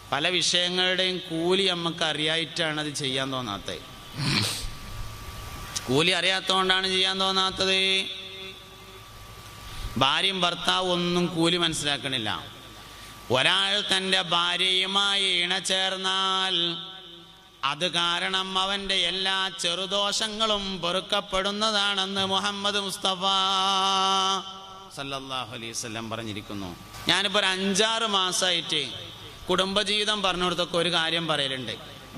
പല വിഷയങ്ങളുടെയും കൂലി നമുക്ക് അറിയായിട്ടാണ് അത് ചെയ്യാൻ തോന്നാത്തത് കൂലി അറിയാത്തതുകൊണ്ടാണ് ചെയ്യാൻ തോന്നാത്തത് ഭാര്യയും ഭർത്താവും ഒന്നും കൂലി മനസ്സിലാക്കണില്ല ഒരാൾ തൻ്റെ ഭാര്യയുമായി ഇണചേർന്നാൽ അത് കാരണം അവൻ്റെ എല്ലാ ചെറുദോഷങ്ങളും പൊറുക്കപ്പെടുന്നതാണെന്ന് മുഹമ്മദ് മുസ്തഫ സല്ലല്ലാഹു അലൈഹി വസല്ലം പറഞ്ഞിരിക്കുന്നു ഞാനിപ്പോൾ ഒരു അഞ്ചാറ് മാസമായിട്ട് കുടുംബജീവിതം പറഞ്ഞു കൊടുത്തൊക്കെ ഒരു കാര്യം പറയലുണ്ട്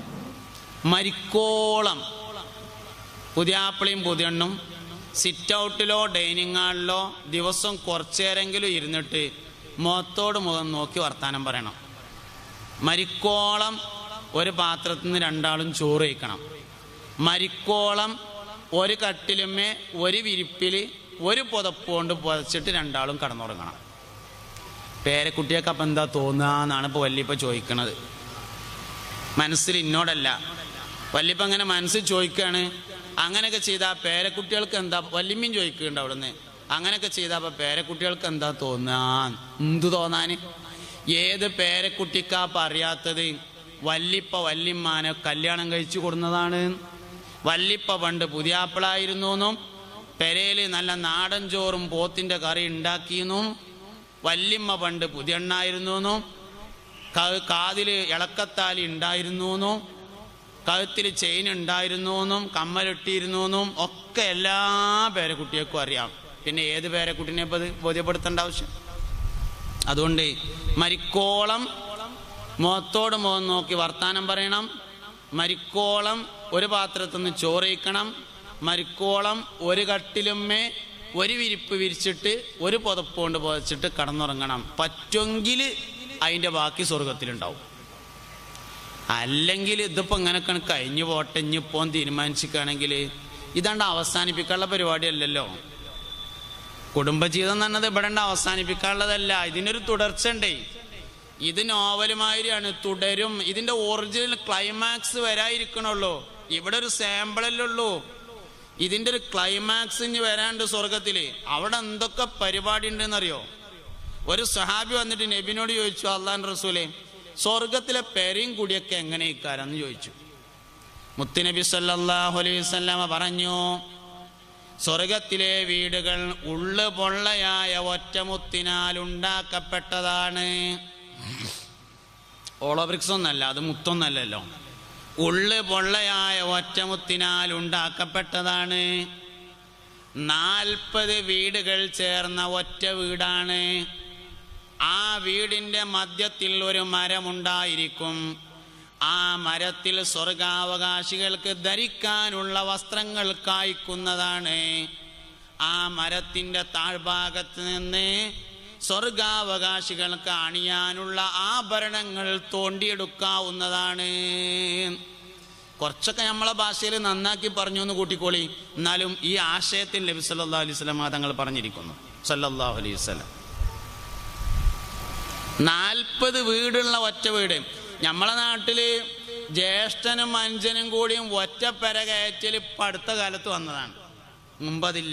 മരിക്കോളം പുതിയാപ്പിളിയും പുതിയണ്ണും സിറ്റ് ഔട്ടിലോ ഡൈനിങ് ഹാളിലോ ദിവസം കുറച്ചേരെങ്കിലും ഇരുന്നിട്ട് മുഖത്തോട് മുഖം നോക്കി വർത്താനം പറയണം മരിക്കോളം ഒരു പാത്രത്തിൽ നിന്ന് രണ്ടാളും ചോറ് കഴിക്കണം മരിക്കോളം ഒരു കട്ടിലുമേ ഒരു വിരിപ്പിൽ ഒരു പുതപ്പ് കൊണ്ട് പുതച്ചിട്ട് രണ്ടാളും കടന്നുറങ്ങണം പേരക്കുട്ടിയൊക്കെ അപ്പം എന്താ തോന്നുക എന്നാണ് ഇപ്പോൾ വല്യപ്പ ചോദിക്കണത് മനസ്സിൽ ഇന്നോടല്ല വല്യപ്പ അങ്ങനെ മനസ്സിൽ ചോദിക്കുകയാണ് അങ്ങനെയൊക്കെ ചെയ്താൽ പേരക്കുട്ടികൾക്ക് എന്താ വല്യമ്മയും ചോദിക്കുന്നുണ്ട് അവിടുന്ന് അങ്ങനെയൊക്കെ ചെയ്താൽ അപ്പോൾ പേരക്കുട്ടികൾക്ക് എന്താ തോന്നാൻ എന്ത് തോന്നാൻ ഏത് പേരക്കുട്ടിക്കാ പറയാത്തത് വല്ലിപ്പ വല്യമ്മാനെ കല്യാണം കഴിച്ചു കൊടുന്നതാണ് വല്ലിപ്പ പണ്ട് പുതിയാപ്പിളായിരുന്നു എന്നും പെരയിൽ നല്ല നാടൻ ചോറും പോത്തിൻ്റെ കറി ഉണ്ടാക്കിയെന്നും വല്യമ്മ പണ്ട് പുതിയണ്ണായിരുന്നു എന്നും ക- കാതില് ഇളക്കത്താലി ഉണ്ടായിരുന്നു എന്നും കഴുത്തിൽ ചെയിൻ ഉണ്ടായിരുന്നു എന്നും കമ്മലിട്ടിരുന്നു എന്നും ഒക്കെ എല്ലാ പേരക്കുട്ടികൾക്കും അറിയാം പിന്നെ ഏത് പേരക്കുട്ടിനെ ഇപ്പം അത് ബോധ്യപ്പെടുത്തേണ്ട ആവശ്യം അതുകൊണ്ട് മരിക്കോളം മുഖത്തോട് മുഖം നോക്കി വർത്താനം പറയണം മരിക്കോളം ഒരു പാത്രത്തിൽ നിന്ന് ചോറയിക്കണം മരിക്കോളം ഒരു കട്ടിലുമ്മേ ഒരു വിരിപ്പ് വിരിച്ചിട്ട് ഒരു പുതപ്പ് കൊണ്ട് പുതച്ചിട്ട് കടന്നുറങ്ങണം പറ്റുമെങ്കിൽ അതിൻ്റെ ബാക്കി സ്വർഗത്തിലുണ്ടാവും അല്ലെങ്കിൽ ഇതിപ്പോൾ ഇങ്ങനെയൊക്കെ കഴിഞ്ഞു പോട്ടെ ഇനിയിപ്പോൾ തീരുമാനിച്ചിരിക്കുകയാണെങ്കിൽ ഇതാണ്ട് അവസാനിപ്പിക്കാനുള്ള പരിപാടിയല്ലല്ലോ കുടുംബജീവിതം എന്ന് പറഞ്ഞത് ഇവിടെ ഉണ്ട് അവസാനിപ്പിക്കാനുള്ളതല്ല ഇതിനൊരു തുടർച്ച ഉണ്ടേ ഇത് നോവലുമാതിരിയാണ് തുടരും ഇതിന്റെ ഒറിജിനൽ ക്ലൈമാക്സ് വരാതിരിക്കണുള്ളൂ ഇവിടെ ഒരു സാമ്പിളല്ലേ ഉള്ളൂ ഇതിന്റെ ഒരു ക്ലൈമാക്സ് ഇനി വരാണ്ട് സ്വർഗത്തില് അവിടെ എന്തൊക്കെ പരിപാടി ഉണ്ടെന്നറിയോ ഒരു സഹാബി വന്നിട്ട് നബിനോട് ചോദിച്ചു അള്ളാൻ റസൂലെ സ്വർഗത്തിലെ പെരയും കുടിയൊക്കെ എങ്ങനെ ഇക്കാരെന്ന് ചോദിച്ചു മുത്തുനബി സല്ലല്ലാഹു അലൈഹി വസല്ലമ പറഞ്ഞു സ്വർഗത്തിലെ വീടുകൾ ഉള്ളു പൊള്ളയായ ഒറ്റമുത്തിനാൽ ഉണ്ടാക്കപ്പെട്ടതാണ് ഓളോബ്രിക്സ് ഒന്നല്ല അത് മുത്തൊന്നല്ലല്ലോ ഉള്ളു പൊള്ളയായ ഒറ്റമുത്തിനാൽ ഉണ്ടാക്കപ്പെട്ടതാണ് നാൽപ്പത് വീടുകൾ ചേർന്ന ഒറ്റ വീടാണ് ആ വീടിന്റെ മധ്യത്തിൽ ഒരു മരമുണ്ടായിരിക്കും ആ മരത്തിൽ സ്വർഗാവകാശികൾക്ക് ധരിക്കാനുള്ള വസ്ത്രങ്ങൾ കായ്ക്കുന്നതാണ് ആ മരത്തിന്റെ താഴ്ഭാഗത്ത് നിന്ന് സ്വർഗാവകാശികൾക്ക് അണിയാനുള്ള ആഭരണങ്ങൾ തോണ്ടിയെടുക്കാവുന്നതാണ് കുറച്ചൊക്കെ നമ്മളെ ഭാഷയിൽ നന്നാക്കി പറഞ്ഞു എന്ന് കൂട്ടിക്കോളി എന്നാലും ഈ ആശയത്തിൽ നബി സല്ലല്ലാഹു അലൈഹി വസല്ലം തങ്ങൾ പറഞ്ഞിരിക്കുന്നു സല്ലല്ലാഹു അലൈഹി വസല്ലം നാൽപ്പത് വീടുള്ള ഒറ്റ വീട് നമ്മളെ നാട്ടില് ജ്യേഷ്ഠനും അഞ്ചനും കൂടിയും ഒറ്റ പെര കയറ്റൽ ഇപ്പം അടുത്ത കാലത്ത് വന്നതാണ് മുമ്പതില്ല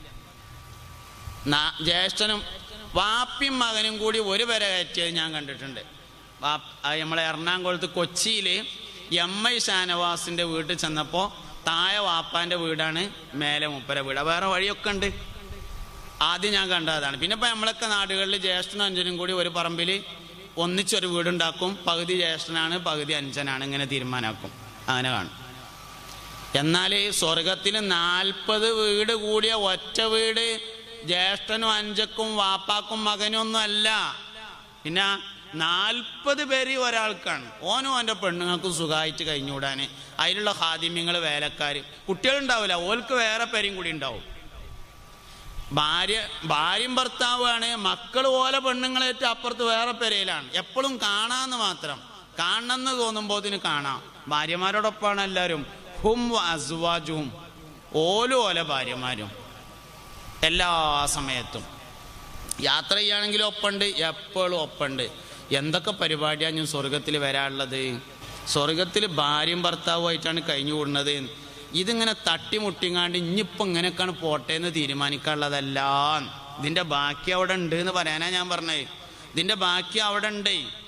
നാ- ജ്യേഷ്ഠനും വാപ്പിയും മകനും കൂടി ഒരു പെര കയറ്റിയത് ഞാൻ കണ്ടിട്ടുണ്ട് വാപ്പ് അത് നമ്മളെ എറണാകുളത്ത് കൊച്ചിയിൽ എം ഐ ഷാനവാസിൻ്റെ വീട്ടിൽ ചെന്നപ്പോൾ താഴെ വാപ്പാൻ്റെ വീടാണ് മേലെ മുപ്പര വീട് വേറെ വഴിയൊക്കെ ഉണ്ട് ആദ്യം ഞാൻ കണ്ടതാണ് പിന്നെ ഇപ്പം നമ്മളൊക്കെ നാടുകളിൽ ജ്യേഷ്ഠനും അഞ്ചനും കൂടി ഒരു പറമ്പിൽ ഒന്നിച്ചൊരു വീടുണ്ടാക്കും പകുതി ജ്യേഷ്ഠനാണ് പകുതി അഞ്ചനാണ് ഇങ്ങനെ തീരുമാനാക്കും അങ്ങനെ കാണും എന്നാൽ സ്വർഗത്തിൽ നാൽപ്പത് വീട് കൂടിയ ഒറ്റ വീട് ജ്യേഷ്ഠനും അഞ്ചക്കും വാപ്പാക്കും മകനും ഒന്നും അല്ല പിന്നെ നാൽപ്പത് പേര് ഒരാൾക്കാണ് ഓനും ഓൻ്റെ പെണ്ണുങ്ങൾക്കും സുഖമായിട്ട് കഴിഞ്ഞുകൂടാൻ അതിലുള്ള ഹാദിമ്യങ്ങൾ വേലക്കാർ കുട്ടികളുണ്ടാവില്ല ഓൾക്ക് വേറെ പേരും കൂടി ഉണ്ടാവും ഭാര്യ ഭാര്യയും ഭർത്താവാണ് മക്കൾ ഓല പെണ്ണുങ്ങളേറ്റ് അപ്പുറത്ത് വേറെ പെരയിലാണ് എപ്പോഴും കാണാന്ന് മാത്രം കാണണമെന്ന് തോന്നുമ്പോൾ ഇതിന് കാണാം ഭാര്യമാരോടൊപ്പമാണ് എല്ലാവരും ഹും അസ്വാജും ഓലും ഓല ഭാര്യമാരും എല്ലാ സമയത്തും യാത്ര ചെയ്യുകയാണെങ്കിലും ഒപ്പുണ്ട് എപ്പോഴും ഒപ്പുണ്ട് എന്തൊക്കെ പരിപാടിയാണ് ഞാൻ സ്വർഗത്തിൽ വരാനുള്ളത് സ്വർഗത്തിൽ ഭാര്യയും ഭർത്താവുമായിട്ടാണ് കഴിഞ്ഞു കൂടുന്നത് ഇതിങ്ങനെ തട്ടിമുട്ടിങ്ങാണ്ട് ഇനിയിപ്പോൾ ഇങ്ങനെയൊക്കെയാണ് പോട്ടെ എന്ന് തീരുമാനിക്കാനുള്ളതല്ല ഇതിൻ്റെ ബാക്കി അവിടെ ഉണ്ട് എന്ന് പറയാനാ ഞാൻ പറഞ്ഞത് ഇതിൻ്റെ ബാക്കി അവിടെ ഉണ്ട്